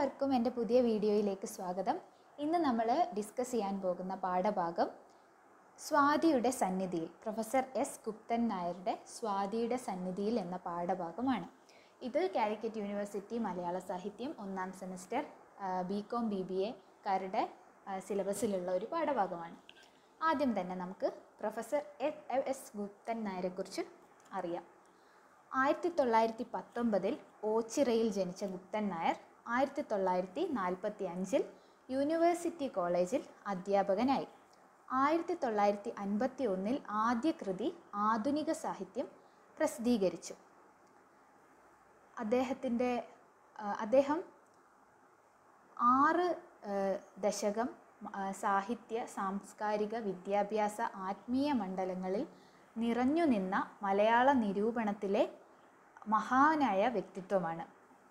എല്ലാവർക്കും എൻ്റെ പുതിയ വീഡിയോയിലേക്ക് സ്വാഗതം ഇന്ന് നമ്മൾ ഡിസ്കസ് ചെയ്യാൻ പോകുന്ന പാഠഭാഗം സ്വാതിയുടെ സന്നിധിയിൽ പ്രൊഫസർ എസ് ഗുപ്തൻ നായരുടെ സ്വാതിയുടെ സന്നിധിയിൽ എന്ന പാഠഭാഗമാണ് ഇത് കാലിക്കറ്റ് യൂണിവേഴ്സിറ്റി മലയാള സാഹിത്യം ഒന്നാം semester B com B B എക്കാരുടെ സിലബസിലുള്ള ഒരു പാഠഭാഗമാണ് ആദ്യം തന്നെ നമുക്ക് പ്രൊഫസർ എ- എസ് ഗുപ്തൻ നായരെക്കുറിച്ച് അറിയാം ആയിരത്തി തൊള്ളായിരത്തി പത്തൊമ്പതിൽ ഓച്ചിറയിൽ ജനിച്ച ഗുപ്തൻ നായർ ആയിരത്തി തൊള്ളായിരത്തി നാൽപ്പത്തി അഞ്ചിൽ യൂണിവേഴ്സിറ്റി കോളേജിൽ അധ്യാപകനായി ആയിരത്തി തൊള്ളായിരത്തി അൻപത്തി ഒന്നിൽ ആദ്യ കൃതി ആധുനിക സാഹിത്യം പ്രസിദ്ധീകരിച്ചു അദ്ദേഹത്തിൻ്റെ ആ, അദ്ദേഹം ആറ് ആ, ദശകം ആ, സാഹിത്യ സാംസ്കാരിക വിദ്യാഭ്യാസ ആത്മീയ മണ്ഡലങ്ങളിൽ നിറഞ്ഞു നിന്ന മലയാള നിരൂപണത്തിലെ മഹാനായ വ്യക്തിത്വമാണ്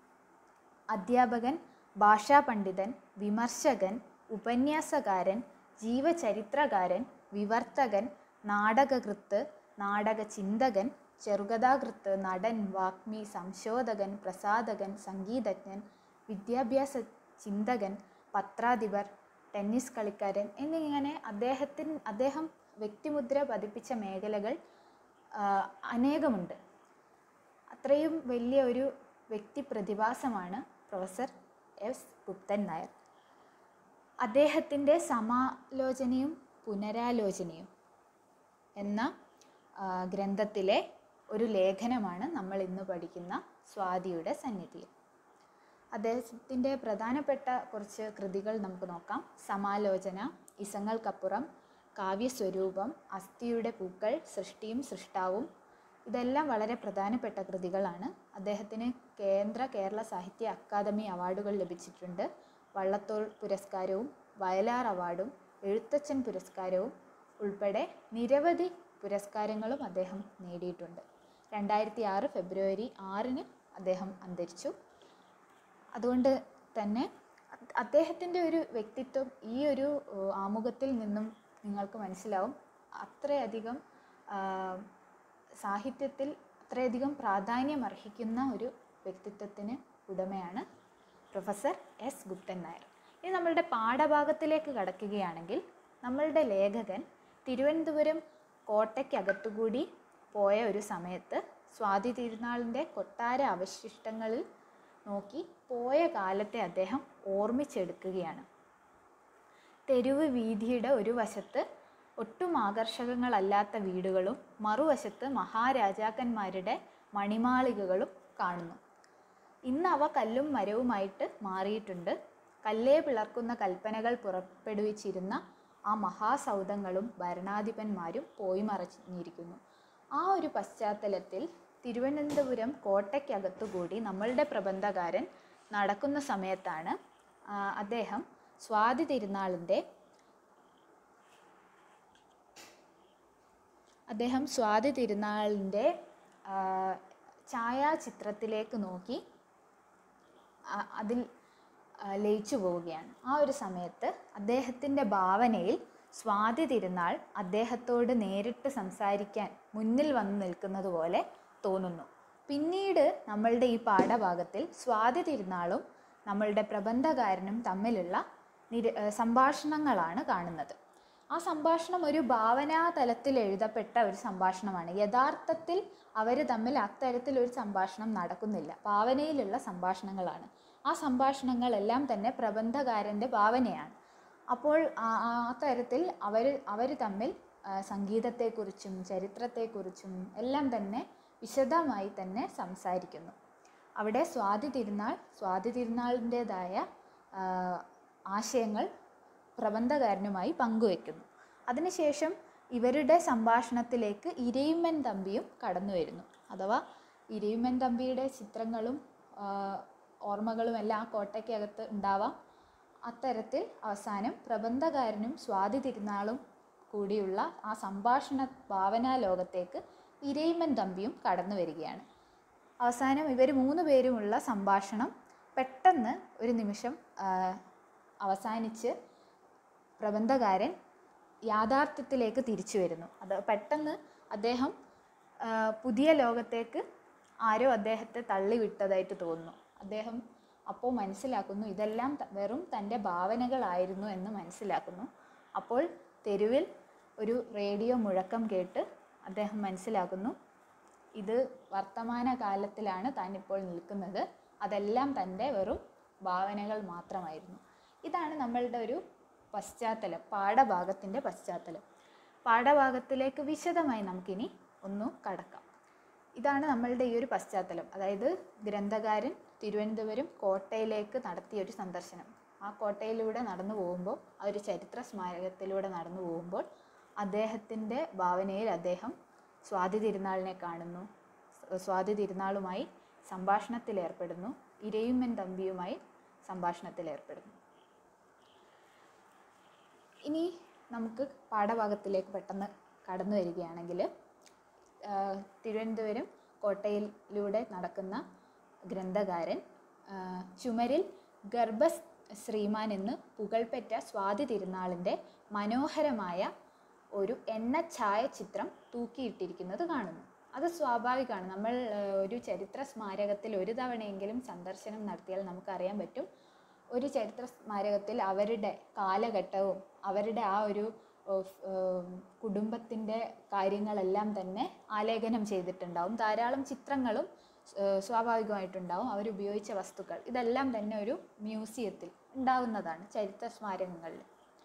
അധ്യാപകൻ ഭാഷാ പണ്ഡിതൻ വിമർശകൻ ഉപന്യാസകാരൻ ജീവചരിത്രകാരൻ വിവർത്തകൻ നാടകകൃത്ത് നാടകചിന്തകൻ ചെറുകഥാകൃത്ത് നടൻ വാഗ്മി സംശോധകൻ പ്രസാധകൻ സംഗീതജ്ഞൻ വിദ്യാഭ്യാസ ചിന്തകൻ പത്രാധിപർ ടെന്നീസ് കളിക്കാരൻ എന്നിങ്ങനെ അദ്ദേഹത്തിന് അദ്ദേഹം വ്യക്തിമുദ്ര പതിപ്പിച്ച മേഖലകൾ ആ, അനേകമുണ്ട് അത്രയും വലിയ ഒരു വ്യക്തി പ്രതിഭാസമാണ് പ്രൊഫസർ എസ് ഗുപ്തൻ നായർ അദ്ദേഹത്തിൻ്റെ സമാലോചനയും പുനരാലോചനയും എന്ന ആ, ഗ്രന്ഥത്തിലെ ഒരു ലേഖനമാണ് നമ്മൾ ഇന്ന് പഠിക്കുന്ന സ്വാതിയുടെ സന്നിധിയിൽ അദ്ദേഹത്തിൻ്റെ പ്രധാനപ്പെട്ട കുറച്ച് കൃതികൾ നമുക്ക് നോക്കാം സമാലോചന ഇസങ്ങൾക്കപ്പുറം കാവ്യസ്വരൂപം അസ്ഥിയുടെ പൂക്കൾ സൃഷ്ടിയും സൃഷ്ടാവും ഇതെല്ലാം വളരെ പ്രധാനപ്പെട്ട കൃതികളാണ് അദ്ദേഹത്തിന് കേന്ദ്ര കേരള സാഹിത്യ അക്കാദമി അവാർഡുകൾ ലഭിച്ചിട്ടുണ്ട് വള്ളത്തോൾ പുരസ്കാരവും വയലാർ അവാർഡും എഴുത്തച്ഛൻ പുരസ്കാരവും ഉൾപ്പെടെ നിരവധി പുരസ്കാരങ്ങളും അദ്ദേഹം നേടിയിട്ടുണ്ട് രണ്ടായിരത്തി ആറ് ഫെബ്രുവരി ആറിന് അദ്ദേഹം അന്തരിച്ചു അതുകൊണ്ട് തന്നെ അ- അദ്ദേഹത്തിൻ്റെ ഒരു വ്യക്തിത്വം ഈ ഒരു ഏഹ്, ആമുഖത്തിൽ നിന്നും നിങ്ങൾക്ക് മനസ്സിലാവും അത്രയധികം ആ, സാഹിത്യത്തിൽ അത്രയധികം പ്രാധാന്യം അർഹിക്കുന്ന ഒരു വ്യക്തിത്വത്തിന് ഉടമയാണ് പ്രൊഫസർ എസ് ഗുപ്തൻ നായർ ഇനി നമ്മളുടെ പാഠഭാഗത്തിലേക്ക് കടക്കുകയാണെങ്കിൽ നമ്മളുടെ ലേഖകൻ തിരുവനന്തപുരം കോട്ടയ്ക്കകത്തുകൂടി പോയ ഒരു സമയത്ത് സ്വാതി തിരുനാളിൻ്റെ കൊട്ടാര അവശിഷ്ടങ്ങളിൽ നോക്കി പോയ കാലത്തെ അദ്ദേഹം ഓർമ്മിച്ചെടുക്കുകയാണ് തെരുവ് വീതിയുടെ ഒരു വശത്ത് ഒട്ടും ആകർഷകങ്ങളല്ലാത്ത വീടുകളും മറുവശത്ത് മഹാരാജാക്കന്മാരുടെ മണിമാളികകളും കാണുന്നു ഇന്ന് അവ കല്ലും മരവുമായിട്ട് മാറിയിട്ടുണ്ട് കല്ലേ പിളർക്കുന്ന കൽപ്പനകൾ പുറപ്പെടുവിച്ചിരുന്ന ആ മഹാസൗധങ്ങളും ഭരണാധിപന്മാരും പോയി മറഞ്ഞിരിക്കുന്നു ആ ഒരു പശ്ചാത്തലത്തിൽ തിരുവനന്തപുരം കോട്ടയ്ക്കകത്തുകൂടി നമ്മളുടെ പ്രബന്ധകാരൻ നടക്കുന്ന സമയത്താണ് ആ, അദ്ദേഹം സ്വാതി തിരുനാളിൻ്റെ അദ്ദേഹം സ്വാതി തിരുനാളിൻ്റെ ആ, ഛായാചിത്രത്തിലേക്ക് നോക്കി ആ, അതിൽ ആ, ലയിച്ചു പോവുകയാണ് ആ ഒരു സമയത്ത് അദ്ദേഹത്തിൻ്റെ ഭാവനയിൽ സ്വാതി തിരുനാൾ അദ്ദേഹത്തോട് നേരിട്ട് സംസാരിക്കാൻ മുന്നിൽ വന്ന് നിൽക്കുന്നത് പോലെ തോന്നുന്നു പിന്നീട് നമ്മളുടെ ഈ പാഠഭാഗത്തിൽ സ്വാതി തിരുനാളും നമ്മളുടെ പ്രബന്ധകാരനും തമ്മിലുള്ള നിര ഏഹ് സംഭാഷണങ്ങളാണ് കാണുന്നത് ആ സംഭാഷണം ഒരു ഭാവനാ തലത്തിൽ എഴുതപ്പെട്ട ഒരു സംഭാഷണമാണ് യഥാർത്ഥത്തിൽ അവർ തമ്മിൽ അത്തരത്തിൽ ഒരു സംഭാഷണം നടക്കുന്നില്ല ഭാവനയിലുള്ള സംഭാഷണങ്ങളാണ് ആ സംഭാഷണങ്ങളെല്ലാം തന്നെ പ്രബന്ധകാരൻ്റെ ഭാവനയാണ് അപ്പോൾ ആ ആ തരത്തിൽ അവർ അവർ തമ്മിൽ ആ, സംഗീതത്തെക്കുറിച്ചും ചരിത്രത്തെക്കുറിച്ചും എല്ലാം തന്നെ വിശദമായി തന്നെ സംസാരിക്കുന്നു അവിടെ സ്വാതി തിരുനാൾ സ്വാതി തിരുനാളിൻ്റെതായ ആശയങ്ങൾ പ്രബന്ധകാരനുമായി പങ്കുവെക്കുന്നു അതിനുശേഷം ഇവരുടെ സംഭാഷണത്തിലേക്ക് ഇരയിമ്മൻ തമ്പിയും കടന്നു വരുന്നു അഥവാ ഇരയിമ്മൻ തമ്പിയുടെ ചിത്രങ്ങളും ആ, ഓർമ്മകളും എല്ലാം ആ കോട്ടയ്ക്കകത്ത് ഉണ്ടാവാം അത്തരത്തിൽ അവസാനം പ്രബന്ധകാരനും സ്വാതി തിരുനാളും കൂടിയുള്ള ആ സംഭാഷണ ഭാവനാ ലോകത്തേക്ക് ഇരയിമ്മൻ തമ്പിയും കടന്നു വരികയാണ് അവസാനം ഇവർ മൂന്ന് പേരുമുള്ള സംഭാഷണം പെട്ടെന്ന് ഒരു നിമിഷം ആ, അവസാനിച്ച് പ്രബന്ധകാരൻ യാഥാർത്ഥ്യത്തിലേക്ക് തിരിച്ചു വരുന്നു അത് പെട്ടെന്ന് അദ്ദേഹം ആ, പുതിയ ലോകത്തേക്ക് ആരോ അദ്ദേഹത്തെ തള്ളിവിട്ടതായിട്ട് തോന്നുന്നു അദ്ദേഹം അപ്പോൾ മനസ്സിലാക്കുന്നു ഇതെല്ലാം ത- വെറും തൻ്റെ ഭാവനകളായിരുന്നു എന്ന് മനസ്സിലാക്കുന്നു അപ്പോൾ തെരുവിൽ ഒരു റേഡിയോ മുഴക്കം കേട്ട് അദ്ദേഹം മനസ്സിലാക്കുന്നു ഇത് വർത്തമാന കാലത്തിലാണ് താൻ ഇപ്പോൾ നിൽക്കുന്നത് അതെല്ലാം തൻ്റെ വെറും ഭാവനകൾ മാത്രമായിരുന്നു ഇതാണ് നമ്മളുടെ ഒരു പശ്ചാത്തലം പാഠഭാഗത്തിൻ്റെ പശ്ചാത്തലം പാഠഭാഗത്തിലേക്ക് വിശദമായി നമുക്കിനി ഒന്ന് കടക്കാം ഇതാണ് നമ്മളുടെ ഈ ഒരു പശ്ചാത്തലം അതായത് ഗ്രന്ഥകാരൻ തിരുവനന്തപുരം കോട്ടയിലേക്ക് നടത്തിയ ഒരു സന്ദർശനം ആ കോട്ടയിലൂടെ നടന്നു പോകുമ്പോൾ ആ ഒരു ചരിത്ര സ്മാരകത്തിലൂടെ നടന്നു പോകുമ്പോൾ അദ്ദേഹത്തിൻ്റെ ഭാവനയിൽ അദ്ദേഹം സ്വാതി തിരുനാളിനെ കാണുന്നു സ് സ്വാതി തിരുനാളുമായി സംഭാഷണത്തിൽ ഏർപ്പെടുന്നു ഇരയുമ്മൻ തമ്പിയുമായി സംഭാഷണത്തിൽ ഏർപ്പെടുന്നു ഇനി നമുക്ക് പാഠഭാഗത്തിലേക്ക് പെട്ടെന്ന് കടന്നു വരികയാണെങ്കിൽ ആഹ് തിരുവനന്തപുരം കോട്ടയിലൂടെ നടക്കുന്ന ഗ്രന്ഥകാരൻ ആഹ് ചുമരിൽ ഗർഭസ് ശ്രീമാൻ എന്ന് പുകൾപെറ്റ സ്വാതി തിരുനാളിൻ്റെ മനോഹരമായ ഒരു എണ്ണ ഛായാചിത്രം തൂക്കിയിട്ടിരിക്കുന്നത് കാണുന്നു അത് സ്വാഭാവികമാണ് നമ്മൾ ആഹ് ഒരു ചരിത്ര സ്മാരകത്തിൽ ഒരു തവണയെങ്കിലും സന്ദർശനം നടത്തിയാൽ നമുക്കറിയാൻ പറ്റും ഒരു ചരിത്ര സ്മാരകത്തിൽ അവരുടെ കാലഘട്ടവും അവരുടെ ആ ഒരു കുടുംബത്തിൻ്റെ കാര്യങ്ങളെല്ലാം തന്നെ ആലേഖനം ചെയ്തിട്ടുണ്ടാവും ധാരാളം ചിത്രങ്ങളും ഏഹ് സ്വാഭാവികമായിട്ടുണ്ടാവും അവരുപയോഗിച്ച വസ്തുക്കൾ ഇതെല്ലാം തന്നെ ഒരു മ്യൂസിയത്തിൽ ഉണ്ടാവുന്നതാണ് ചരിത്ര സ്മാരകങ്ങളിൽ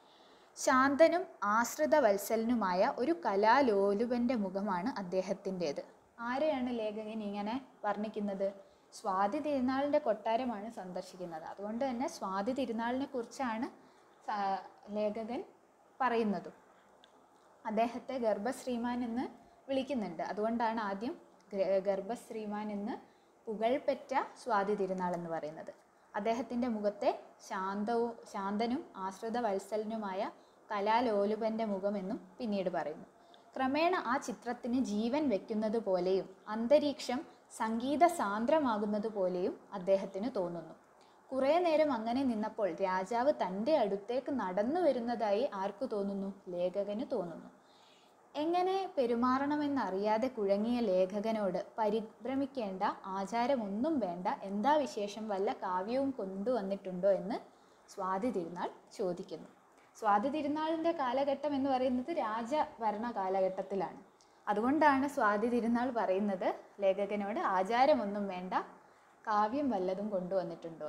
ശാന്തനും ആശ്രിത വത്സലനുമായ ഒരു കലാലോലുപൻ്റെ മുഖമാണ് അദ്ദേഹത്തിൻ്റേത് ആരെയാണ് ലേഖകൻ ഇങ്ങനെ വർണ്ണിക്കുന്നത് സ്വാതി തിരുനാളിൻ്റെ കൊട്ടാരമാണ് സന്ദർശിക്കുന്നത് അതുകൊണ്ട് തന്നെ സ്വാതി തിരുനാളിനെ കുറിച്ചാണ് സ- ലേഖകൻ പറയുന്നതും അദ്ദേഹത്തെ ഗർഭശ്രീമാൻ എന്ന് വിളിക്കുന്നുണ്ട് അതുകൊണ്ടാണ് ആദ്യം ഗ്ര- ഗർഭശ്രീമാൻ എന്ന് പുകഴ്പെറ്റ സ്വാതി തിരുനാൾ എന്ന് പറയുന്നത് അദ്ദേഹത്തിൻ്റെ മുഖത്തെ ശാന്തവും ശാന്തനും ആശ്രിത വത്സലനുമായ കലാലോലുപൻ്റെ മുഖമെന്നും പിന്നീട് പറയുന്നു ക്രമേണ ആ ചിത്രത്തിന് ജീവൻ വെക്കുന്നത് പോലെയും അന്തരീക്ഷം സംഗീത സാന്ദ്രമാകുന്നത് പോലെയും അദ്ദേഹത്തിന് തോന്നുന്നു കുറേ നേരം അങ്ങനെ നിന്നപ്പോൾ രാജാവ് തൻ്റെ അടുത്തേക്ക് നടന്നു വരുന്നതായി ആർക്കു തോന്നുന്നു ലേഖകന് തോന്നുന്നു എങ്ങനെ പെരുമാറണമെന്നറിയാതെ കുഴങ്ങിയ ലേഖകനോട് പരിഭ്രമിക്കേണ്ട ആചാരമൊന്നും വേണ്ട എന്താ വിശേഷം വല്ല കാവ്യവും കൊണ്ടുവന്നിട്ടുണ്ടോ എന്ന് സ്വാതി തിരുനാൾ ചോദിക്കുന്നു സ്വാതി തിരുനാളിൻ്റെ കാലഘട്ടം എന്ന് പറയുന്നത് രാജഭരണ കാലഘട്ടത്തിലാണ് അതുകൊണ്ടാണ് സ്വാതി തിരുനാൾ പറയുന്നത് ലേഖകനോട് ആചാരമൊന്നും വേണ്ട കാവ്യം വല്ലതും കൊണ്ടുവന്നിട്ടുണ്ടോ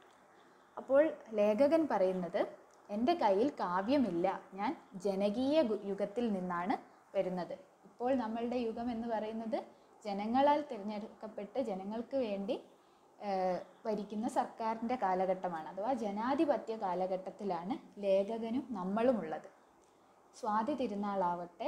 അപ്പോൾ ലേഖകൻ പറയുന്നത് എൻ്റെ കയ്യിൽ കാവ്യമില്ല ഞാൻ ജനകീയ ഗു- യുഗത്തിൽ നിന്നാണ് വരുന്നത് ഇപ്പോൾ നമ്മളുടെ യുഗം എന്ന് പറയുന്നത് ജനങ്ങളാൽ തിരഞ്ഞെടുക്കപ്പെട്ട് ജനങ്ങൾക്ക് വേണ്ടി ഏഹ്, ഭരിക്കുന്ന സർക്കാരിൻ്റെ കാലഘട്ടമാണ് അഥവാ ജനാധിപത്യ കാലഘട്ടത്തിലാണ് ലേഖകനും നമ്മളും ഉള്ളത് സ്വാതി തിരുനാളാവട്ടെ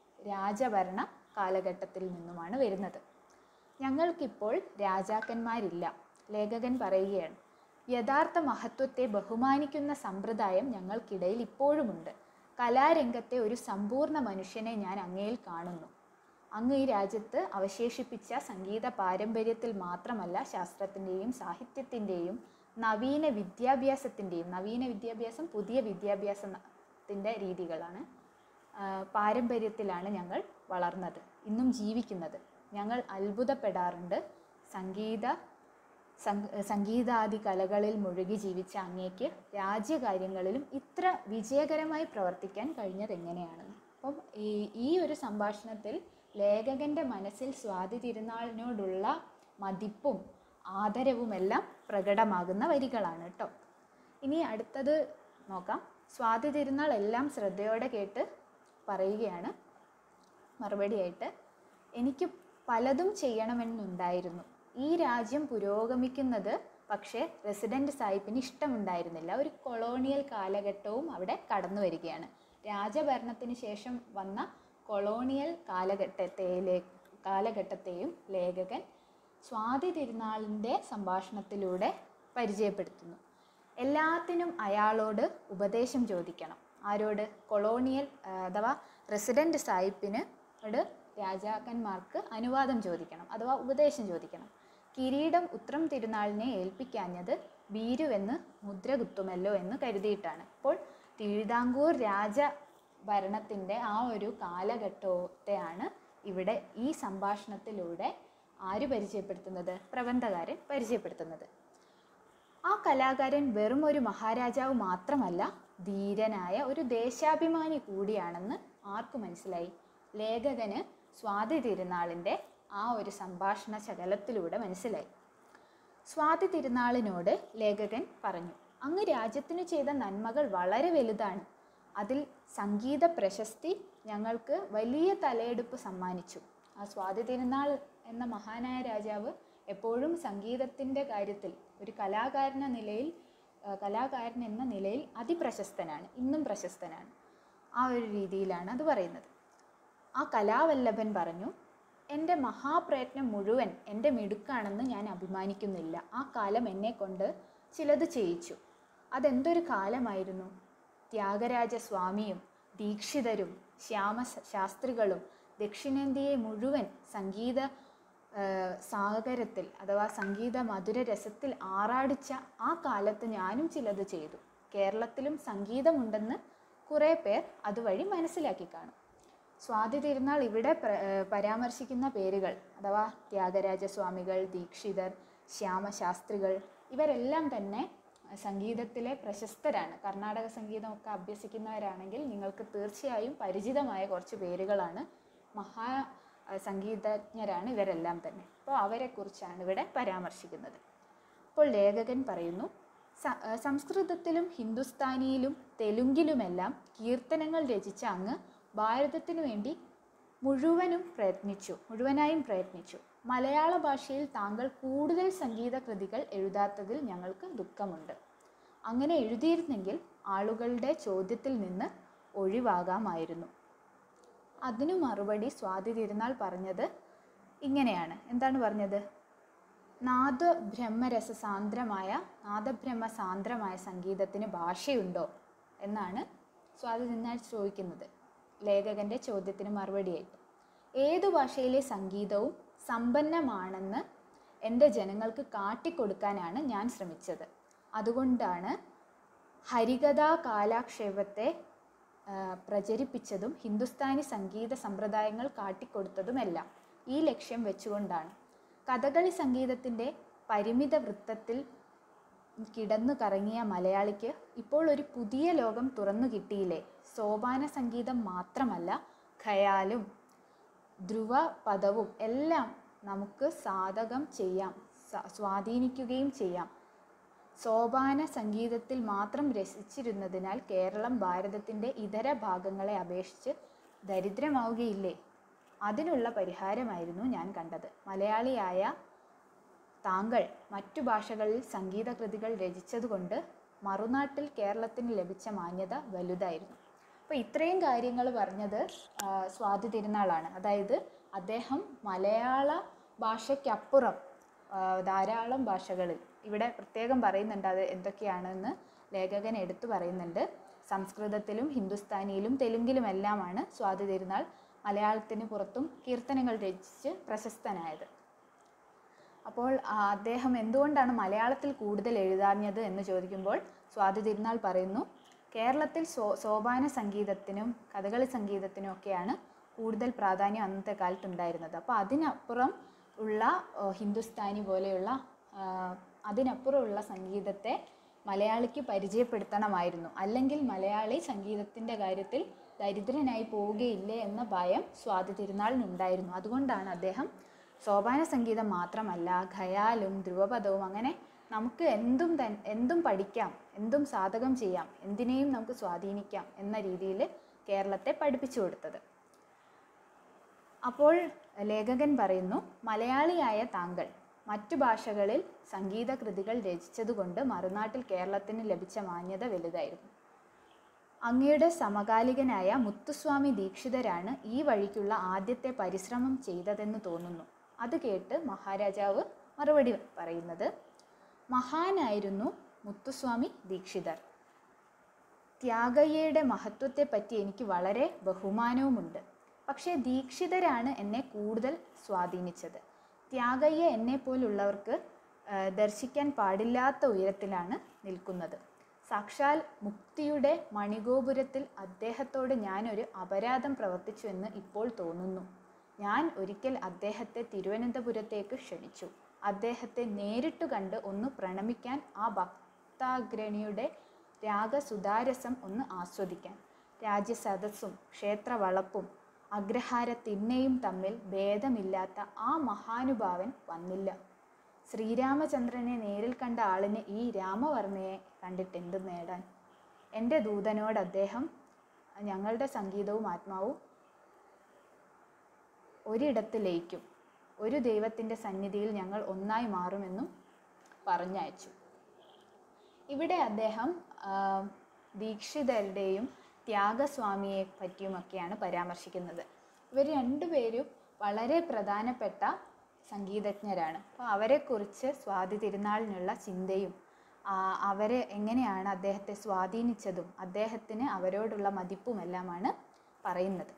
രാജഭരണ കാലഘട്ടത്തിൽ നിന്നുമാണ് വരുന്നത് ഞങ്ങൾക്കിപ്പോൾ രാജാക്കന്മാരില്ല ലേഖകൻ പറയുകയാണ് യഥാർത്ഥ മഹത്വത്തെ ബഹുമാനിക്കുന്ന സമ്പ്രദായം ഞങ്ങൾക്കിടയിൽ ഇപ്പോഴുമുണ്ട് കലാരംഗത്തെ ഒരു സമ്പൂർണ്ണ മനുഷ്യനെ ഞാൻ അങ്ങയിൽ കാണുന്നു അങ്ങ് ഈ രാജ്യത്ത് അവശേഷിപ്പിച്ച സംഗീത പാരമ്പര്യത്തിൽ മാത്രമല്ല ശാസ്ത്രത്തിൻ്റെയും സാഹിത്യത്തിൻ്റെയും നവീന വിദ്യാഭ്യാസത്തിൻ്റെയും നവീന വിദ്യാഭ്യാസം പുതിയ വിദ്യാഭ്യാസത്തിൻ്റെ രീതികളാണ് ആ, പാരമ്പര്യത്തിലാണ് ഞങ്ങൾ വളർന്നത് ഇന്നും ജീവിക്കുന്നത് ഞങ്ങൾ അത്ഭുതപ്പെടാറുണ്ട് സംഗീത സം- സംഗീതാദി കലകളിൽ മുഴുകി ജീവിച്ച അങ്ങേക്ക് രാജ്യകാര്യങ്ങളിലും ഇത്ര വിജയകരമായി പ്രവർത്തിക്കാൻ കഴിഞ്ഞത് എങ്ങനെയാണെന്ന് അപ്പം ഈ ഈ ഒരു സംഭാഷണത്തിൽ ലേഖകൻ്റെ മനസ്സിൽ സ്വാതി തിരുനാളിനോടുള്ള മതിപ്പും ആദരവുമെല്ലാം പ്രകടമാകുന്ന വരികളാണ് കേട്ടോ ഇനി അടുത്തത് നോക്കാം സ്വാതി തിരുനാൾ എല്ലാം ശ്രദ്ധയോടെ കേട്ട് പറയുകയാണ് മറുപടിയായിട്ട് എനിക്ക് പലതും ചെയ്യണമെന്നുണ്ടായിരുന്നു ഈ രാജ്യം പുരോഗമിക്കുന്നത് പക്ഷേ റെസിഡൻറ്റ് സാഹിബിന് ഇഷ്ടമുണ്ടായിരുന്നില്ല ഒരു കൊളോണിയൽ കാലഘട്ടവും അവിടെ കടന്നു വരികയാണ് രാജഭരണത്തിന് ശേഷം വന്ന കൊളോണിയൽ കാലഘട്ടത്തിലെ കാലഘട്ടത്തെയും ലേഖകൻ സ്വാതി തിരുനാളിൻ്റെ സംഭാഷണത്തിലൂടെ പരിചയപ്പെടുത്തുന്നു എല്ലാത്തിനും അയാളോട് ഉപദേശം ചോദിക്കണം ആരോട് കൊളോണിയൽ ആ, അഥവാ റെസിഡൻറ്റ് സാഹിബിനോട് രാജാക്കന്മാർക്ക് അനുവാദം ചോദിക്കണം അഥവാ ഉപദേശം ചോദിക്കണം കിരീടം ഉത്രം തിരുനാളിനെ ഏൽപ്പിക്കാഞ്ഞത് ഭീരുവെന്ന് മുദ്ര കുത്തുമല്ലോ എന്ന് കരുതിയിട്ടാണ് അപ്പോൾ തിരുവിതാംകൂർ രാജ ഭരണത്തിൻ്റെ ആ ഒരു കാലഘട്ടത്തെയാണ് ഇവിടെ ഈ സംഭാഷണത്തിലൂടെ ആര് പരിചയപ്പെടുത്തുന്നത് പ്രബന്ധകാരൻ പരിചയപ്പെടുത്തുന്നത് ആ കലാകാരൻ വെറും ഒരു മഹാരാജാവ് മാത്രമല്ല ധീരനായ ഒരു ദേശാഭിമാനി കൂടിയാണെന്ന് ആർക്കു മനസ്സിലായി ലേഖകന് സ്വാതി തിരുനാളിൻ്റെ ആ ഒരു സംഭാഷണ ശകലത്തിലൂടെ മനസ്സിലായി സ്വാതി തിരുനാളിനോട് ലേഖകൻ പറഞ്ഞു അങ്ങ് രാജ്യത്തിനു ചെയ്ത നന്മകൾ വളരെ വലുതാണ് അതിൽ സംഗീത പ്രശസ്തി ഞങ്ങൾക്ക് വലിയ തലയെടുപ്പ് സമ്മാനിച്ചു ആ സ്വാതി തിരുനാൾ എന്ന മഹാനായ രാജാവ് എപ്പോഴും സംഗീതത്തിൻ്റെ കാര്യത്തിൽ ഒരു കലാകാരന നിലയിൽ ആ, കലാകാരൻ എന്ന നിലയിൽ അതിപ്രശസ്തനാണ് ഇന്നും പ്രശസ്തനാണ് ആ ഒരു രീതിയിലാണ് അത് പറയുന്നത് ആ കലാവല്ലഭൻ പറഞ്ഞു എൻ്റെ മഹാപ്രയത്നം മുഴുവൻ എൻ്റെ മിടുക്കാണെന്ന് ഞാൻ അഭിമാനിക്കുന്നില്ല ആ കാലം എന്നെ കൊണ്ട് ചിലത് ചെയ്യിച്ചു അതെന്തൊരു കാലമായിരുന്നു ത്യാഗരാജ സ്വാമിയും ദീക്ഷിതരും ശ്യാമ ശാസ്ത്രികളും ദക്ഷിണേന്ത്യയെ മുഴുവൻ സംഗീത ആ, സാഗരത്തിൽ അഥവാ സംഗീത മധുര രസത്തിൽ ആറാടിച്ച ആ കാലത്ത് ഞാനും ചിലത് ചെയ്തു കേരളത്തിലും സംഗീതമുണ്ടെന്ന് കുറേ പേർ അതുവഴി മനസ്സിലാക്കി കാണും സ്വാതി തിരുനാൾ ഇവിടെ പ്ര- ഏർ പരാമർശിക്കുന്ന പേരുകൾ അഥവാ ത്യാഗരാജസ്വാമികൾ ദീക്ഷിതർ ശ്യാമശാസ്ത്രികൾ ഇവരെല്ലാം തന്നെ സംഗീതത്തിലെ പ്രശസ്തരാണ് കർണാടക സംഗീതമൊക്കെ അഭ്യസിക്കുന്നവരാണെങ്കിൽ നിങ്ങൾക്ക് തീർച്ചയായും പരിചിതമായ കുറച്ച് പേരുകളാണ് മഹാ ഏർ സംഗീതജ്ഞരാണ് ഇവരെല്ലാം തന്നെ അപ്പോൾ അവരെക്കുറിച്ചാണ് ഇവിടെ പരാമർശിക്കുന്നത് അപ്പോൾ ലേഖകൻ പറയുന്നു "സ- ഏർ സംസ്കൃതത്തിലും ഹിന്ദുസ്ഥാനിയിലും തെലുങ്കിലുമെല്ലാം കീർത്തനങ്ങൾ രചിച്ച അങ്ങ് ഭാരതത്തിനു വേണ്ടി മുഴുവനും പ്രയത്നിച്ചു മുഴുവനായും പ്രയത്നിച്ചു മലയാള ഭാഷയിൽ താങ്കൾ കൂടുതൽ സംഗീത കൃതികൾ എഴുതാത്തതിൽ ഞങ്ങൾക്ക് ദുഃഖമുണ്ട് അങ്ങനെ എഴുതിയിരുന്നെങ്കിൽ ആളുകളുടെ ചോദ്യത്തിൽ നിന്ന് ഒഴിവാകാമായിരുന്നു അതിനു മറുപടി സ്വാതി തിരുനാൾ പറഞ്ഞത് ഇങ്ങനെയാണ് എന്താണ് പറഞ്ഞത് നാദബ്രഹ്മരസ സാന്ദ്രമായ നാദബ്രഹ്മ സാന്ദ്രമായ സംഗീതത്തിന് ഭാഷയുണ്ടോ എന്നാണ് സ്വാതി തിരുനാൾ ചോദിക്കുന്നത് ലേഖകന്റെ ചോദ്യത്തിന് മറുപടിയായിട്ട് ഏതു ഭാഷയിലെ സംഗീതവും സമ്പന്നമാണെന്ന് എൻ്റെ ജനങ്ങൾക്ക് കാട്ടിക്കൊടുക്കാനാണ് ഞാൻ ശ്രമിച്ചത് അതുകൊണ്ടാണ് ഹരികഥാ കാലാക്ഷേപത്തെ ആ, പ്രചരിപ്പിച്ചതും ഹിന്ദുസ്ഥാനി സംഗീത സമ്പ്രദായങ്ങൾ കാട്ടിക്കൊടുത്തതുമെല്ലാം ഈ ലക്ഷ്യം വെച്ചുകൊണ്ടാണ് കഥകളി സംഗീതത്തിൻ്റെ പരിമിത വൃത്തത്തിൽ കിടന്നു കറങ്ങിയ മലയാളിക്ക് ഇപ്പോൾ ഒരു പുതിയ ലോകം തുറന്നു കിട്ടിയില്ലേ സോപാന സംഗീതം മാത്രമല്ല ഖയാലും ധ്രുവ പദവും എല്ലാം നമുക്ക് സാധകം ചെയ്യാം സ- സ്വാധീനിക്കുകയും ചെയ്യാം സോപാന സംഗീതത്തിൽ മാത്രം രസിച്ചിരുന്നതിനാൽ കേരളം ഭാരതത്തിൻ്റെ ഇതര ഭാഗങ്ങളെ അപേക്ഷിച്ച് ദരിദ്രമാവുകയില്ലേ അതിനുള്ള പരിഹാരമായിരുന്നു ഞാൻ കണ്ടത് മലയാളിയായ താങ്കൾ മറ്റു ഭാഷകളിൽ സംഗീതകൃതികൾ രചിച്ചതുകൊണ്ട് മറുനാട്ടിൽ കേരളത്തിന് ലഭിച്ച മാന്യത വലുതായിരുന്നു അപ്പോൾ ഇത്രയും കാര്യങ്ങൾ പറഞ്ഞത് ആ, സ്വാതി തിരുനാളാണ് അതായത് അദ്ദേഹം മലയാള ഭാഷയ്ക്കപ്പുറം ആ, ധാരാളം ഭാഷകളിൽ ഇവിടെ പ്രത്യേകം പറയുന്നുണ്ട് അത് എന്തൊക്കെയാണെന്ന് ലേഖകൻ എടുത്തു പറയുന്നുണ്ട് സംസ്കൃതത്തിലും ഹിന്ദുസ്ഥാനിയിലും തെലുങ്കിലുമെല്ലാമാണ് സ്വാതി തിരുനാൾ മലയാളത്തിന് പുറത്തും കീർത്തനങ്ങൾ രചിച്ച് പ്രശസ്തനായത് അപ്പോൾ ആ, അദ്ദേഹം എന്തുകൊണ്ടാണ് മലയാളത്തിൽ കൂടുതൽ എഴുതാഞ്ഞത് എന്ന് ചോദിക്കുമ്പോൾ സ്വാതി തിരുനാൾ പറയുന്നു കേരളത്തിൽ സോ സോപാന സംഗീതത്തിനും കഥകളി സംഗീതത്തിനും ഒക്കെയാണ് കൂടുതൽ പ്രാധാന്യം അന്നത്തെ കാലത്തുണ്ടായിരുന്നത് അപ്പോൾ അതിനപ്പുറം ഉള്ള ഓ, ഹിന്ദുസ്ഥാനി പോലെയുള്ള ആ, അതിനപ്പുറമുള്ള സംഗീതത്തെ മലയാളിക്ക് പരിചയപ്പെടുത്തണമായിരുന്നു അല്ലെങ്കിൽ മലയാളി സംഗീതത്തിൻ്റെ കാര്യത്തിൽ ദരിദ്രനായി പോവുകയില്ലേ എന്ന ഭയം സ്വാതി തിരുനാളിനുണ്ടായിരുന്നു അതുകൊണ്ടാണ് അദ്ദേഹം സോപാന സംഗീതം മാത്രമല്ല ഖയാലും ധ്രുവപദവും അങ്ങനെ നമുക്ക് എന്തും തൻ എന്തും പഠിക്കാം എന്തും സാധകം ചെയ്യാം എന്തിനേയും നമുക്ക് സ്വാധീനിക്കാം എന്ന രീതിയിൽ കേരളത്തെ പഠിപ്പിച്ചു കൊടുത്തത് അപ്പോൾ ലേഖകൻ പറയുന്നു മലയാളിയായ താങ്കൾ മറ്റു ഭാഷകളിൽ സംഗീത കൃതികൾ രചിച്ചതുകൊണ്ട് മറുനാട്ടിൽ കേരളത്തിന് ലഭിച്ച മാന്യത വലുതായിരുന്നു അങ്ങയുടെ സമകാലികനായ മുത്തുസ്വാമി ദീക്ഷിതരാണ് ഈ വഴിക്കുള്ള ആദ്യത്തെ പരിശ്രമം ചെയ്തതെന്ന് തോന്നുന്നു അത് കേട്ട് മഹാരാജാവ് മറുപടി പറയുന്നത് മഹാനായിരുന്നു മുത്തുസ്വാമി ദീക്ഷിതർ ത്യാഗയ്യയുടെ മഹത്വത്തെപ്പറ്റി എനിക്ക് വളരെ ബഹുമാനവുമുണ്ട് പക്ഷേ ദീക്ഷിതരാണ് എന്നെ കൂടുതൽ സ്വാധീനിച്ചത് ത്യാഗയ്യ എന്നെപ്പോലുള്ളവർക്ക് ആ, ദർശിക്കാൻ പാടില്ലാത്ത ഉയരത്തിലാണ് നിൽക്കുന്നത് സാക്ഷാൽ മുക്തിയുടെ മണിഗോപുരത്തിൽ അദ്ദേഹത്തോട് ഞാനൊരു അപരാധം പ്രവർത്തിച്ചു എന്ന് ഇപ്പോൾ തോന്നുന്നു ഞാൻ ഒരിക്കൽ അദ്ദേഹത്തെ തിരുവനന്തപുരത്തേക്ക് ക്ഷണിച്ചു അദ്ദേഹത്തെ നേരിട്ടു കണ്ട് ഒന്ന് പ്രണമിക്കാൻ ആ ഭക്താഗ്രണിയുടെ രാഗസുധാരസം ഒന്ന് ആസ്വദിക്കാൻ രാജ്യസദസ്സും ക്ഷേത്രവളപ്പും അഗ്രഹാര തിണ്ണയും തമ്മിൽ ഭേദമില്ലാത്ത ആ മഹാനുഭാവൻ വന്നില്ല ശ്രീരാമചന്ദ്രനെ നേരിൽ കണ്ട ആളിന് ഈ രാമവർമ്മയെ കണ്ടിട്ട് എന്ത് നേടാൻ എൻ്റെ ദൂതനോട് അദ്ദേഹം ഞങ്ങളുടെ സംഗീതവും ആത്മാവും ഒരിടത്ത് ലയിക്കും ഒരു ദൈവത്തിൻ്റെ സന്നിധിയിൽ ഞങ്ങൾ ഒന്നായി മാറുമെന്നും പറഞ്ഞയച്ചു ഇവിടെ അദ്ദേഹം ആ, ദീക്ഷിതരുടെയും ത്യാഗസ്വാമിയെ പറ്റിയുമൊക്കെയാണ് പരാമർശിക്കുന്നത് ഇവർ രണ്ടുപേരും വളരെ പ്രധാനപ്പെട്ട സംഗീതജ്ഞരാണ് അപ്പോൾ അവരെക്കുറിച്ച് സ്വാതി തിരുനാളിനുള്ള ചിന്തയും ആ, അവരെ എങ്ങനെയാണ് അദ്ദേഹത്തെ സ്വാധീനിച്ചതും അദ്ദേഹത്തിന് അവരോടുള്ള മതിപ്പുമെല്ലാമാണ് പറയുന്നത്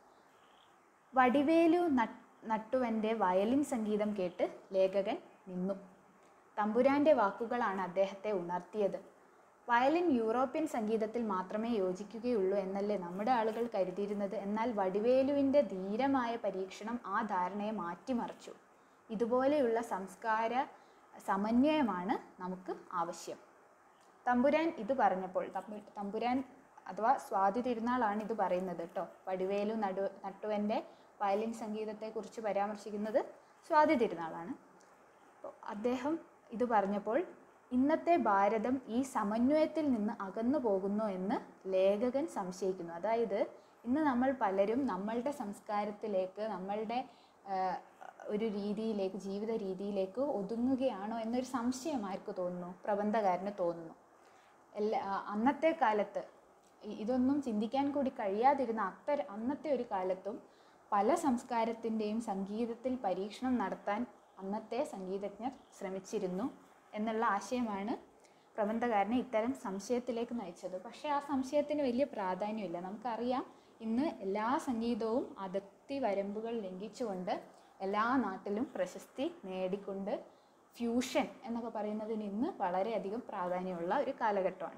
വടിവേലു നട്ട് നട്ടുവൻ്റെ വയലിൻ സംഗീതം കേട്ട് ലേഖകൻ നിന്നു തമ്പുരാന്റെ വാക്കുകളാണ് അദ്ദേഹത്തെ ഉണർത്തിയത് വയലിൻ യൂറോപ്യൻ സംഗീതത്തിൽ മാത്രമേ യോജിക്കുകയുള്ളൂ എന്നല്ലേ നമ്മുടെ ആളുകൾ കരുതിയിരുന്നത് എന്നാൽ വടിവേലുവിൻ്റെ ധീരമായ പരീക്ഷണം ആ ധാരണയെ മാറ്റിമറിച്ചു ഇതുപോലെയുള്ള സംസ്കാര സമന്വയമാണ് നമുക്ക് ആവശ്യം തമ്പുരാൻ ഇത് പറഞ്ഞപ്പോൾ തമ്പു- തമ്പുരാൻ അഥവാ സ്വാതി തിരുനാളാണ് ഇത് പറയുന്നത് കേട്ടോ വടിവേലു നടു നട്ടുവൻ്റെ വയലിൻ സംഗീതത്തെക്കുറിച്ച് പരാമർശിക്കുന്നത് സ്വാതി തിരുനാളാണ് അപ്പോൾ അദ്ദേഹം ഇത് പറഞ്ഞപ്പോൾ ഇന്നത്തെ ഭാരതം ഈ സമന്വയത്തിൽ നിന്ന് അകന്നു പോകുന്നു എന്ന് ലേഖകൻ സംശയിക്കുന്നു അതായത് ഇന്ന് നമ്മൾ പലരും നമ്മളുടെ സംസ്കാരത്തിലേക്ക് നമ്മളുടെ ആ, ഒരു രീതിയിലേക്ക് ജീവിത രീതിയിലേക്ക് ഒതുങ്ങുകയാണോ എന്നൊരു സംശയം ആർക്ക് തോന്നുന്നു പ്രബന്ധകാരന് തോന്നുന്നു എല്ലാ ആ, അന്നത്തെ കാലത്ത് ഇ- ഇതൊന്നും ചിന്തിക്കാൻ കൂടി കഴിയാതിരുന്ന അത്തര അന്നത്തെ ഒരു കാലത്തും പല സംസ്കാരത്തിൻ്റെയും സംഗീതത്തിൽ പരീക്ഷണം നടത്താൻ അന്നത്തെ സംഗീതജ്ഞർ ശ്രമിച്ചിരുന്നു എന്നുള്ള ആശയമാണ് പ്രബന്ധകാരനെ ഇത്തരം സംശയത്തിലേക്ക് നയിച്ചത് പക്ഷേ ആ സംശയത്തിന് വലിയ പ്രാധാന്യമില്ല നമുക്കറിയാം ഇന്ന് എല്ലാ സംഗീതവും അതിർത്തി വരമ്പുകൾ ലംഘിച്ചുകൊണ്ട് എല്ലാ നാട്ടിലും പ്രശസ്തി നേടിക്കൊണ്ട് ഫ്യൂഷൻ എന്നൊക്കെ പറയുന്നതിന് ഇന്ന് വളരെയധികം പ്രാധാന്യമുള്ള ഒരു കാലഘട്ടമാണ്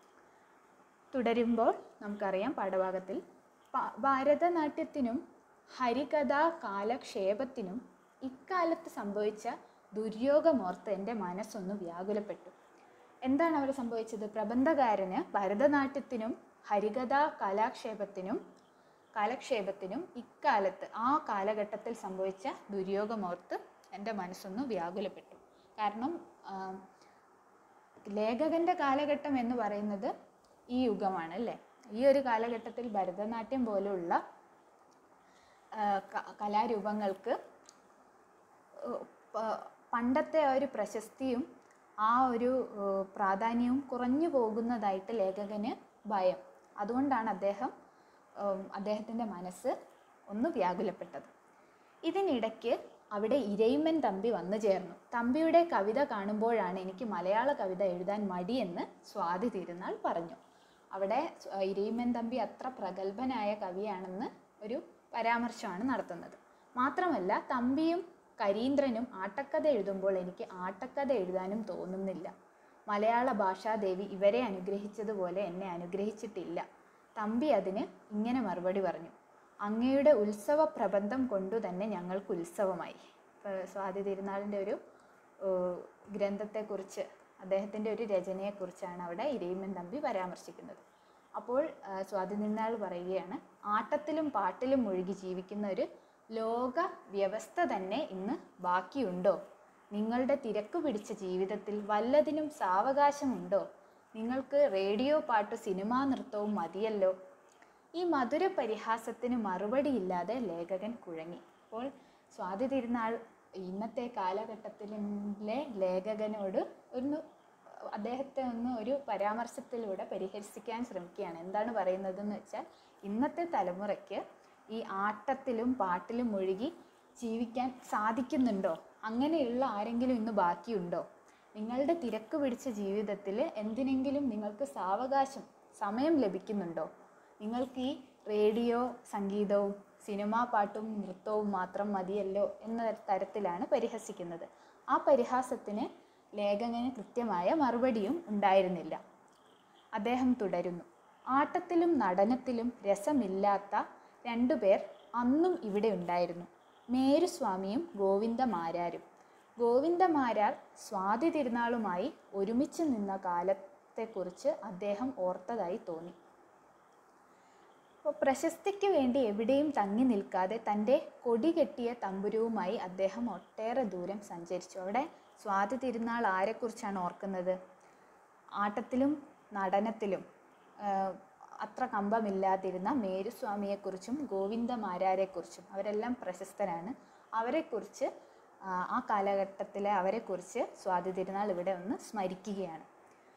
തുടരുമ്പോൾ നമുക്കറിയാം പാഠഭാഗത്തിൽ പ- ഭാരതനാട്യത്തിനും ഹരികഥാ കാലക്ഷേപത്തിനും ഇക്കാലത്ത് സംഭവിച്ച ദുര്യോഗമോർത്ത് എൻ്റെ മനസ്സൊന്ന് വ്യാകുലപ്പെട്ടു എന്താണ് അവർ സംഭവിച്ചത് പ്രബന്ധകാരന് ഭരതനാട്യത്തിനും ഹരികഥാ കലാക്ഷേപത്തിനും കാലക്ഷേപത്തിനും ഇക്കാലത്ത് ആ കാലഘട്ടത്തിൽ സംഭവിച്ച ദുര്യോഗമോർത്ത് എൻ്റെ മനസ്സൊന്ന് വ്യാകുലപ്പെട്ടു കാരണം ആ, ലേഖകന്റെ കാലഘട്ടം എന്ന് പറയുന്നത് ഈ യുഗമാണ് അല്ലേ ഈ ഒരു കാലഘട്ടത്തിൽ ഭരതനാട്യം പോലുള്ള ആ, ക- കലാരൂപങ്ങൾക്ക് ഏഹ് പ- പണ്ടത്തെ ആ ഒരു പ്രശസ്തിയും ആ ഒരു ഏഹ് പ്രാധാന്യവും കുറഞ്ഞു പോകുന്നതായിട്ട് ലേഖകന് ഭയം അതുകൊണ്ടാണ് അദ്ദേഹം ഏഹ് അദ്ദേഹത്തിൻ്റെ മനസ്സ് ഒന്ന് വ്യാകുലപ്പെട്ടത് ഇതിനിടയ്ക്ക് അവിടെ ഇരയിമ്മൻ തമ്പി വന്നു ചേർന്നു തമ്പിയുടെ കവിത കാണുമ്പോഴാണ് എനിക്ക് മലയാള കവിത എഴുതാൻ മടിയെന്ന് സ്വാതി തിരുനാൾ പറഞ്ഞു അവിടെ സ്വ- ഇരയിമ്മൻ തമ്പി അത്ര പ്രഗത്ഭനായ കവിയാണെന്ന് ഒരു പരാമർശമാണ് നടത്തുന്നത് മാത്രമല്ല തമ്പിയും കരീന്ദ്രനും ആട്ടക്കഥ എഴുതുമ്പോൾ എനിക്ക് ആട്ടക്കഥ എഴുതാനും തോന്നുന്നില്ല മലയാള ഭാഷാദേവി ഇവരെ അനുഗ്രഹിച്ചതുപോലെ എന്നെ അനുഗ്രഹിച്ചിട്ടില്ല തമ്പി അതിന് ഇങ്ങനെ മറുപടി പറഞ്ഞു അങ്ങയുടെ ഉത്സവ പ്രബന്ധം കൊണ്ടു തന്നെ ഞങ്ങൾക്ക് ഉത്സവമായി ഇപ്പോൾ സ്വാതി തിരുനാളിൻ്റെ ഒരു ഏഹ്, ഗ്രന്ഥത്തെക്കുറിച്ച് അദ്ദേഹത്തിൻ്റെ ഒരു രചനയെക്കുറിച്ചാണ് അവിടെ ഇരയിമ്മൻ തമ്പി പരാമർശിക്കുന്നത് അപ്പോൾ ആ, സ്വാതി തിരുനാൾ പറയുകയാണ് ആട്ടത്തിലും പാട്ടിലും മുഴുകി ജീവിക്കുന്ന ഒരു ലോക വ്യവസ്ഥ തന്നെ ഇന്ന് ബാക്കിയുണ്ടോ നിങ്ങളുടെ തിരക്ക് പിടിച്ച ജീവിതത്തിൽ വല്ലതിനും സാവകാശമുണ്ടോ നിങ്ങൾക്ക് റേഡിയോ പാട്ട് സിനിമാ നൃത്തവും മതിയല്ലോ ഈ മധുര പരിഹാസത്തിന് മറുപടിയില്ലാതെ ലേഖകൻ കുഴങ്ങി അപ്പോൾ സ്വാതി തിരുനാൾ ഇന്നത്തെ കാലഘട്ടത്തിലെ ലേഖകനോട് ഒന്ന് അദ്ദേഹത്തെ ഒന്ന് ഒരു പരാമർശത്തിലൂടെ പരിഹരിക്കാൻ ശ്രമിക്കുകയാണ് എന്താണ് പറയുന്നതെന്ന് വെച്ചാൽ ഇന്നത്തെ തലമുറയ്ക്ക് ഈ ആട്ടത്തിലും പാട്ടിലും മുഴുകി ജീവിക്കാൻ സാധിക്കുന്നുണ്ടോ അങ്ങനെയുള്ള ആരെങ്കിലും ഇന്ന് ബാക്കിയുണ്ടോ നിങ്ങളുടെ തിരക്ക് പിടിച്ച ജീവിതത്തിൽ എന്തിനെങ്കിലും നിങ്ങൾക്ക് സാവകാശം സമയം ലഭിക്കുന്നുണ്ടോ നിങ്ങൾക്ക് ഈ റേഡിയോ സംഗീതവും സിനിമാ പാട്ടും നൃത്തവും മാത്രം മതിയല്ലോ എന്ന തരത്തിലാണ് പരിഹസിക്കുന്നത് ആ പരിഹാസത്തിന് ലേഖകന് കൃത്യമായ മറുപടിയും ഉണ്ടായിരുന്നില്ല അദ്ദേഹം തുടരുന്നു ആട്ടത്തിലും നടനത്തിലും രസമില്ലാത്ത രണ്ടുപേർ അന്നും ഇവിടെ ഉണ്ടായിരുന്നു മേരുസ്വാമിയും ഗോവിന്ദമാരാരും ഗോവിന്ദമാരാർ സ്വാതി തിരുനാളുമായി ഒരുമിച്ച് നിന്ന കാലത്തെക്കുറിച്ച് അദ്ദേഹം ഓർത്തതായി തോന്നി അപ്പോൾ പ്രശസ്തിക്ക് വേണ്ടി എവിടെയും തങ്ങി നിൽക്കാതെ തൻ്റെ കൊടി കെട്ടിയ തമ്പുരുവുമായി അദ്ദേഹം ഒട്ടേറെ ദൂരം സഞ്ചരിച്ചു അവിടെ സ്വാതി തിരുനാൾ ആരെക്കുറിച്ചാണ് ഓർക്കുന്നത് ആട്ടത്തിലും നടനത്തിലും ആ, അത്ര കമ്പമില്ലാതിരുന്ന മേരുസ്വാമിയെക്കുറിച്ചും ഗോവിന്ദമാരാരെക്കുറിച്ചും അവരെല്ലാം പ്രശസ്തരാണ് അവരെക്കുറിച്ച് ആ, ആ കാലഘട്ടത്തിലെ അവരെക്കുറിച്ച് സ്വാതി തിരുനാൾ ഇവിടെ ഒന്ന് സ്മരിക്കുകയാണ്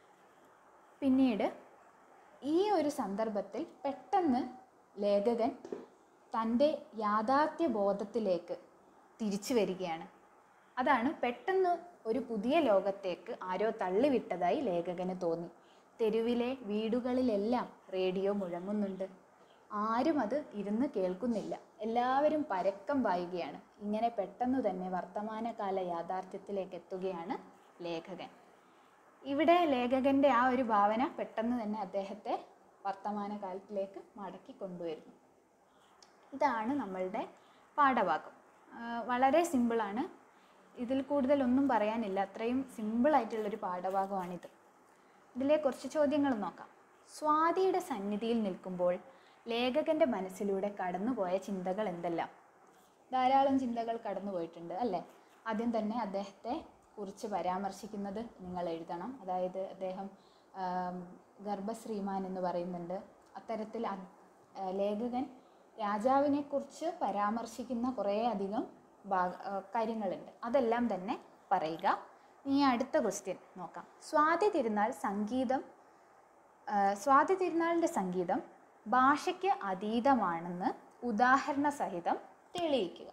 പിന്നീട് ഈ ഒരു സന്ദർഭത്തിൽ പെട്ടെന്ന് ലേഖകൻ തൻ്റെ യാഥാർത്ഥ്യ ബോധത്തിലേക്ക് തിരിച്ചു വരികയാണ് അതാണ് പെട്ടെന്ന് ഒരു പുതിയ ലോകത്തേക്ക് ആരോ തള്ളിവിട്ടതായി ലേഖകന് തോന്നി തെരുവിലെ വീടുകളിലെല്ലാം റേഡിയോ മുഴങ്ങുന്നുണ്ട് ആരും അത് ഇരുന്ന് കേൾക്കുന്നില്ല എല്ലാവരും പരക്കം പായുകയാണ് ഇങ്ങനെ പെട്ടെന്ന് തന്നെ വർത്തമാനകാല യാഥാർത്ഥ്യത്തിലേക്ക് എത്തുകയാണ് ലേഖകൻ ഇവിടെ ലേഖകന്റെ ആ ഒരു ഭാവന പെട്ടെന്ന് തന്നെ അദ്ദേഹത്തെ വർത്തമാനകാലത്തിലേക്ക് മടക്കി കൊണ്ടുവരുന്നു ഇതാണ് നമ്മളുടെ പാഠഭാഗം ആ, വളരെ സിമ്പിളാണ് ഇതിൽ കൂടുതലൊന്നും പറയാനില്ല അത്രയും സിമ്പിളായിട്ടുള്ളൊരു പാഠഭാഗമാണിത് ഇതിലെ കുറച്ച് ചോദ്യങ്ങൾ നോക്കാം സ്വാതിയുടെ സന്നിധിയിൽ നിൽക്കുമ്പോൾ ലേഖകന്റെ മനസ്സിലൂടെ കടന്നുപോയ ചിന്തകൾ എന്തെല്ലാം ധാരാളം ചിന്തകൾ കടന്നു പോയിട്ടുണ്ട് അല്ലേ ആദ്യം തന്നെ അദ്ദേഹത്തെ കുറിച്ച് പരാമർശിക്കുന്നത് നിങ്ങൾ എഴുതണം അതായത് അദ്ദേഹം ആം, ഗർഭശ്രീമാൻ എന്ന് പറയുന്നുണ്ട് അത്തരത്തിൽ അത്- ആ, ലേഖകൻ രാജാവിനെ കുറിച്ച് പരാമർശിക്കുന്ന കുറേ അധികം ഭാഗ ആ, കാര്യങ്ങളുണ്ട് അതെല്ലാം തന്നെ പറയുക ഇനി അടുത്ത ക്വസ്റ്റ്യൻ നോക്കാം സ്വാതി തിരുനാൾ സംഗീതം ആ, സ്വാതി തിരുനാളിൻ്റെ സംഗീതം ഭാഷയ്ക്ക് അതീതമാണെന്ന് ഉദാഹരണ സഹിതം തെളിയിക്കുക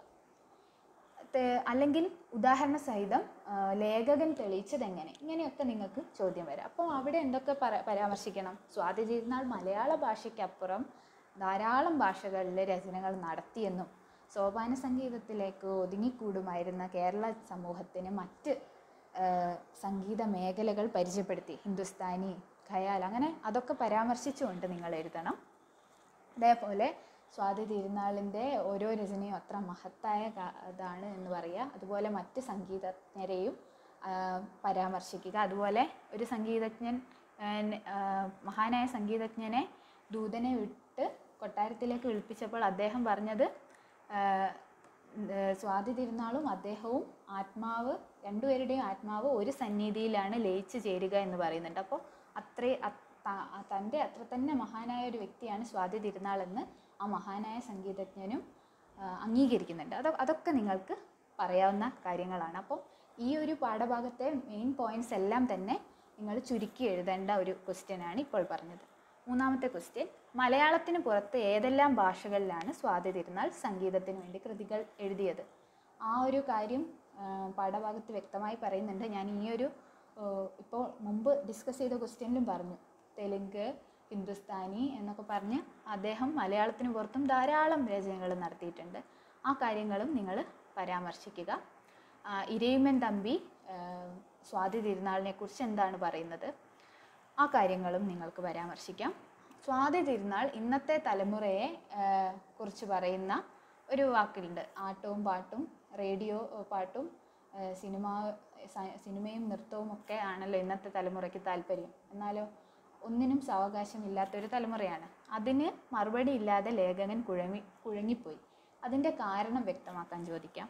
തെ- അല്ലെങ്കിൽ ഉദാഹരണ സഹിതം ആ, ലേഖകൻ തെളിയിച്ചത് എങ്ങനെ ഇങ്ങനെയൊക്കെ നിങ്ങൾക്ക് ചോദ്യം വരാം അപ്പോൾ അവിടെ എന്തൊക്കെ പറ പരാമർശിക്കണം സ്വാതി തിരുനാൾ മലയാള ഭാഷയ്ക്കപ്പുറം ധാരാളം ഭാഷകളിൽ രചനകൾ നടത്തിയെന്നും സോപാന സംഗീതത്തിലേക്ക് ഒതുങ്ങിക്കൂടുമായിരുന്ന കേരള സമൂഹത്തിന് മറ്റ് ആ, സംഗീത മേഖലകൾ പരിചയപ്പെടുത്തി ഹിന്ദുസ്ഥാനി ഖയാൽ അങ്ങനെ അതൊക്കെ പരാമർശിച്ചുകൊണ്ട് നിങ്ങൾ എഴുതണം അതേപോലെ സ്വാതി തിരുനാളിൻ്റെ ഓരോ രചനയും അത്ര മഹത്തായ ക- ഇതാണ് എന്ന് പറയുക അതുപോലെ മറ്റ് സംഗീതജ്ഞരെയും ആ, പരാമർശിക്കുക അതുപോലെ ഒരു സംഗീതജ്ഞൻ ആ, ന്- ആ, മഹാനായ സംഗീതജ്ഞനെ ദൂതനെ വിട്ട് കൊട്ടാരത്തിലേക്ക് വിളിപ്പിച്ചപ്പോൾ അദ്ദേഹം പറഞ്ഞത് ആ, ഏ, സ്വാതി തിരുനാളും അദ്ദേഹവും ആത്മാവ് രണ്ടുപേരുടെയും ആത്മാവ് ഒരു സന്നിധിയിലാണ് ലയിച്ചു ചേരുക എന്ന് പറയുന്നുണ്ട് അപ്പോൾ അത്രേ അത്- ത- ആ തൻ്റെ അത്ര തന്നെ മഹാനായ ഒരു വ്യക്തിയാണ് സ്വാതി തിരുനാളെന്ന് ആ മഹാനായ സംഗീതജ്ഞനും ആ, അംഗീകരിക്കുന്നുണ്ട് അത് അതൊക്കെ നിങ്ങൾക്ക് പറയാവുന്ന കാര്യങ്ങളാണ് അപ്പോൾ ഈ ഒരു പാഠഭാഗത്തെ മെയിൻ പോയിന്റ്സ് എല്ലാം തന്നെ നിങ്ങൾ ചുരുക്കി എഴുതേണ്ട ഒരു ക്വസ്റ്റ്യനാണ് ഇപ്പോൾ പറഞ്ഞത് മൂന്നാമത്തെ ക്വസ്റ്റ്യൻ മലയാളത്തിന് പുറത്ത് ഏതെല്ലാം ഭാഷകളിലാണ് സ്വാതി തിരുനാൾ സംഗീതത്തിന് വേണ്ടി കൃതികൾ എഴുതിയത് ആ ഒരു കാര്യം ആ, പാഠഭാഗത്ത് വ്യക്തമായി പറയുന്നുണ്ട് ഞാൻ ഈ ഒരു ഇപ്പോൾ മുമ്പ് ഡിസ്കസ് ചെയ്ത ക്വസ്റ്റ്യനിലും പറഞ്ഞു തെലുങ്ക് ഹിന്ദുസ്ഥാനി എന്നൊക്കെ പറഞ്ഞ് അദ്ദേഹം മലയാളത്തിന് പുറത്തും ധാരാളം രചനകൾ നടത്തിയിട്ടുണ്ട് ആ കാര്യങ്ങളും നിങ്ങൾ പരാമർശിക്കുക ആ, ഇരയിമ്മൻ തമ്പി ആ, സ്വാതി തിരുനാളിനെ കുറിച്ച് എന്താണ് പറയുന്നത് ആ കാര്യങ്ങളും നിങ്ങൾക്ക് പരാമർശിക്കാം സ്വാതി തിരുനാൾ ഇന്നത്തെ തലമുറയെ ആ, കുറിച്ച് പറയുന്ന ഒരു വാക്കുണ്ട് ആട്ടവും പാട്ടും റേഡിയോ പാട്ടും ആ, സിനിമ സ- സിനിമയും നൃത്തവും ഒക്കെ ആണല്ലോ ഇന്നത്തെ തലമുറയ്ക്ക് താല്പര്യം എന്നാലോ ഒന്നിനും സാവകാശമില്ലാത്തൊരു തലമുറയാണ് അതിന് മറുപടി ഇല്ലാതെ ലേഖകൻ കുഴങ്ങി കുഴങ്ങിപ്പോയി അതിൻ്റെ കാരണം വ്യക്തമാക്കാൻ ചോദിക്കാം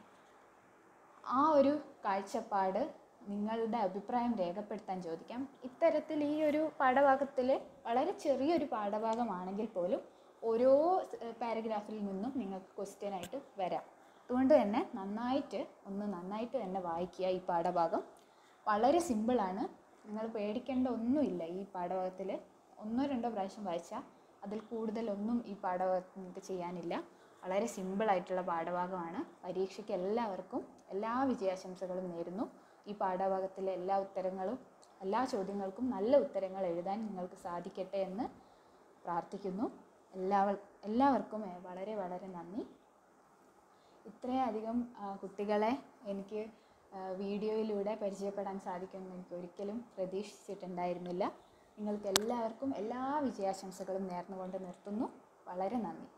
ആ ഒരു കാഴ്ചപ്പാട് നിങ്ങളുടെ അഭിപ്രായം രേഖപ്പെടുത്താൻ ചോദിക്കാം ഇത്തരത്തിൽ ഈ ഒരു പാഠഭാഗത്തിൽ വളരെ ചെറിയൊരു പാഠഭാഗമാണെങ്കിൽ പോലും ഓരോ പാരഗ്രാഫിൽ നിന്നും നിങ്ങൾക്ക് ക്വസ്റ്റ്യൻ ആയിട്ട് വരാം അതുകൊണ്ട് തന്നെ നന്നായിട്ട് ഒന്ന് നന്നായിട്ട് തന്നെ വായിക്കുക ഈ പാഠഭാഗം വളരെ സിമ്പിളാണ് നിങ്ങൾ പേടിക്കേണ്ട ഒന്നുമില്ല ഈ പാഠഭാഗത്തിൽ ഒന്നോ രണ്ടോ പ്രാവശ്യം വായിച്ചാൽ അതിൽ കൂടുതലൊന്നും ഈ പാഠഭാഗത്ത് നിങ്ങൾക്ക് ചെയ്യാനില്ല വളരെ സിമ്പിളായിട്ടുള്ള പാഠഭാഗമാണ് പരീക്ഷയ്ക്ക് എല്ലാവർക്കും എല്ലാ വിജയാശംസകളും നേരുന്നു ഈ പാഠഭാഗത്തിലെ എല്ലാ ഉത്തരങ്ങളും എല്ലാ ചോദ്യങ്ങൾക്കും നല്ല ഉത്തരങ്ങൾ എഴുതാൻ നിങ്ങൾക്ക് സാധിക്കട്ടെ എന്ന് പ്രാർത്ഥിക്കുന്നു എല്ലാവർ എല്ലാവർക്കും ഏ, വളരെ വളരെ നന്ദി ഇത്രയധികം ആ, കുട്ടികളെ എനിക്ക് ആ, വീഡിയോയിലൂടെ പരിചയപ്പെടാൻ സാധിക്കുമെന്ന് എനിക്ക് ഒരിക്കലും പ്രതീക്ഷിച്ചിട്ടുണ്ടായിരുന്നില്ല നിങ്ങൾക്ക് എല്ലാവർക്കും എല്ലാ വിജയാശംസകളും നേർന്നുകൊണ്ട് നിർത്തുന്നു വളരെ നന്ദി